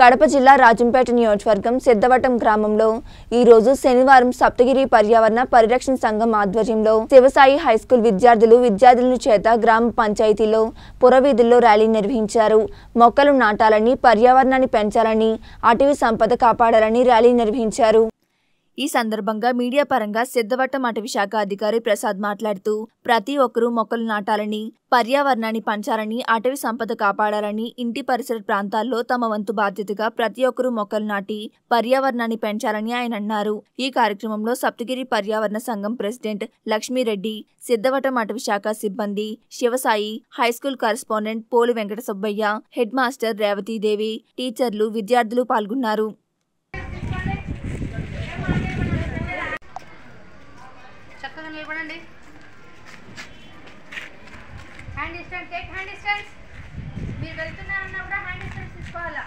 కడప జిల్లా రాజంపేట నియోజకవర్గం సిద్ధవటం గ్రామంలో ఈ రోజు శనివారం సప్తగిరి పర్యావరణ పరిరక్షణ సంఘం ఆధ్వర్యంలో శివసాయి హైస్కూల్ విద్యార్థులు విద్యార్థుల చేత గ్రామ పంచాయతీలో పురవీధుల్లో ర్యాలీ నిర్వహించారు మొక్కలు నాటాలని పర్యావరణాన్ని పెంచాలని అటవీ సంపద కాపాడాలని ర్యాలీ నిర్వహించారు ఈ సందర్భంగా మీడియా పరంగా సిద్ధవట్టం అటవీ శాఖ అధికారి ప్రసాద్ మాట్లాడుతూ ప్రతి ఒక్కరూ మొక్కలు నాటాలని పర్యావరణాన్ని పంచాలని అటవీ సంపద కాపాడాలని ఇంటి పరిసర ప్రాంతాల్లో తమ వంతు బాధ్యతగా ప్రతి ఒక్కరూ మొక్కలు నాటి పర్యావరణాన్ని పెంచాలని ఆయన అన్నారు ఈ కార్యక్రమంలో సప్తగిరి పర్యావరణ సంఘం ప్రెసిడెంట్ లక్ష్మీరెడ్డి సిద్ధవటం అటవీ శాఖ సిబ్బంది Shivasai high school correspondent pole Venkata Subbaiah head master Revathi Devi టీచర్లు విద్యార్థులు పాల్గొన్నారు చక్కగా నిలబడండి hand distance take hand distance మీరు వెళ్తున్నారన్నా కూడా హ్యాండ్ డిస్టెన్స్ తీసుకోవాలా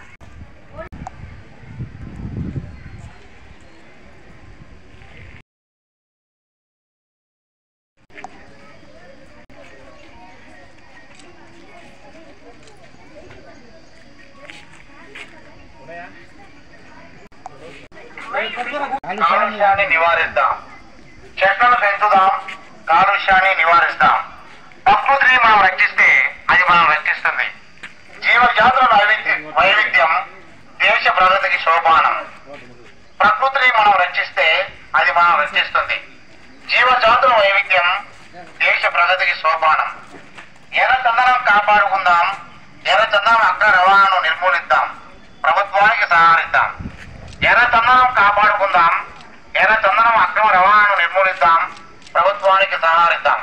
కాలుష్యాన్ని నివారిద్దాం చెట్లను పెంచుదాం కాలుష్యాన్ని నివారిస్తాం ప్రకృతిని మనం రక్షిస్తే అది మనం రక్షిస్తుంది జీవజాతుల వైవిధ్యం వైవిధ్యం దేశ ప్రగతికి సోపానం ప్రకృతిని మనం రక్షిస్తే అది మనం రక్షిస్తుంది జీవజాతుల వైవిధ్యం దేశ ప్రగతికి సోపానం ఎర్ర చందనం కాపాడుకుందాం ఎర్ర చందనం అక్క రవాణాను నిర్మూలిద్దాం ప్రభుత్వానికి సహకరిద్దాం ఎర్ర చందనం కాపాడుకుందాం ఎర్ర చందనం అక్రమ రవాణాను నిర్మూలిద్దాం ప్రభుత్వానికి సహకరిద్దాం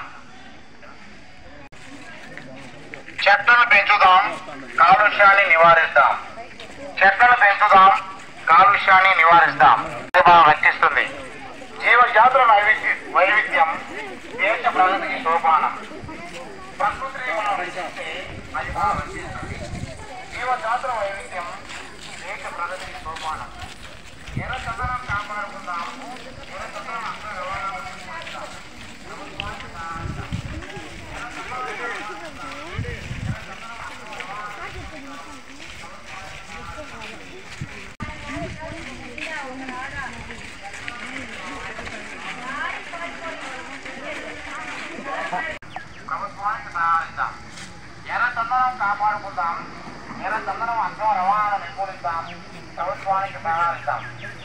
చెట్లను పెంచుదాం కాలుష్యాన్ని నివారిద్దాం చెట్లను పెంచుదాం కాలుష్యాన్ని నివారిస్తాం ఇది మనం రక్షిస్తుంది జీవజాతుల వైవిధ్య వైవిధ్యం దేశ ప్రగతికి సోపానం ప్రకృతిని మనం రక్షిస్తే అది మనం రక్షిస్తుంది జీవజాతుల వైవిధ్యం దేశ ప్రగతికి సోపానం ఎర్ర చందనం కాపాడుకుందాం ఎర్ర చందనం అక్కడ రవాణా నిర్వహిస్తాం. ప్రభుత్వానికి సహాయిస్తాం. ప్రభుత్వానికి సహాయిస్తాం ఎర్ర చందనం కాపాడుకుందాం ఎర్ర చందనం అక్రమ రవాణాను నిర్మూలిస్తాం ప్రభుత్వానికి సహాయిస్తాం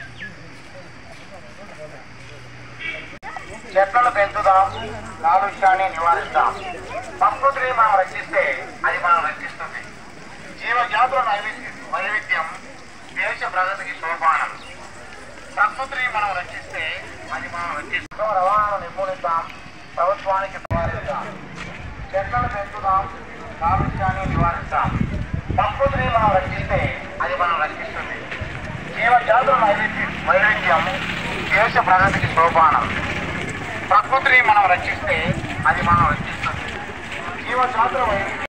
చెట్లను పెంచుదాం కాలుష్యాన్ని నివారిస్తాం ప్రకృతిని మనం రక్షిస్తే అది మనం రక్షిస్తుంది జీవజాతుల నైవిధ్యం వైవిధ్యం దేశ ప్రగతికి సోపానం ప్రకృతిని మనం రక్షిస్తే అది మనం రక్షిస్తాం రవాణాను నిర్మూలిస్తాం ప్రభుత్వానికి నివారిస్తాం చెట్లను పెంచుదాం కాలుష్యాన్ని నివారిస్తాం ప్రకృతిని మనం రక్షిస్తే అది మనం రక్షిస్తుంది జీవజాతుల వైవిధ్యం వైవిధ్యం దేశ ప్రగతికి సోపానం ప్రకృతిని మనం రక్షిస్తే అది మనం రక్షిస్తుంది జీవజాతుల వైవిధ్యం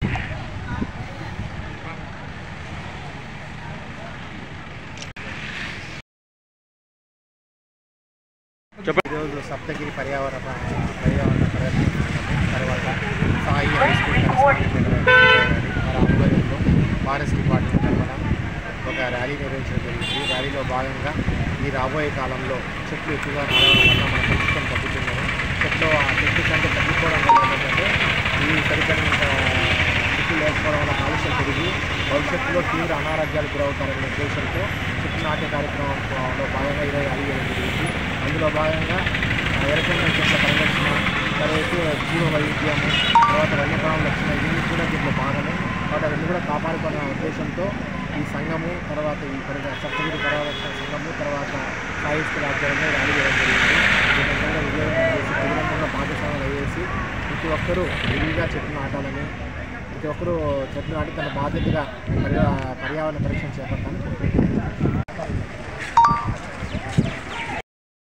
ఈరోజు సప్తగిరి పర్యావరణ పర్యావరణ పరిరక్షణ సంఘము తర్వాత సాయి హై స్కూల్ కరెస్పాండెంట్ వారి ఆధ్వర్యంలో ఫారెస్ట్ డిపార్ట్మెంట్ తరఫున ఒక ర్యాలీ నిర్వహించడం జరిగింది ర్యాలీలో భాగంగా ఈ రాబోయే కాలంలో చెట్లు ఎక్కువగా నాటడం వల్ల మన కలుషితం తగ్గుతున్నది చెట్లు ఆ చెట్లు కంటే తగ్గిపోవడం వల్ల ఏంటంటే ఈ సరిపడినంత చెట్లు లేకపోవడం వల్ల కాలుష్యం పెరిగి భవిష్యత్తులో తీవ్ర అనారోగ్యాలకు గురవుతారనే ఉద్దేశంతో చెట్లు నాటే కార్యక్రమంలో భాగంగా ఈరోజు ర్యాలీ చేయడం జరిగింది అందులో భాగంగా ఎరకమైన చెట్ల పరిరక్షణ తర్వాత జీవ వైవిధ్యము తర్వాత వన్యప్రాణుల రక్షణ ఇవన్నీ కూడా దీంట్లో భాగమే కాబట్టి అవన్నీ కూడా కాపాడుకున్న ఉద్దేశంతో ఈ సంఘము తర్వాత ఈ పరి సప్తగిరి పర్యావరణ సంఘము తర్వాత సాయి స్కూల్ ఆధ్వర్యంలో ర్యాలీ చేయడం జరిగింది దీని విధంగా విజయవంతం చేసి ప్రజలందరూ భాగస్వాములు అయ్యేసి ప్రతి ఒక్కరూ విరివిగా చెట్లు నాటాలని ప్రతి ఒక్కరూ చెట్లు నాటి తన బాధ్యతగా పర్యా పర్యావరణ పరీక్షను చేపట్టాలని కోరుకుంటున్నాను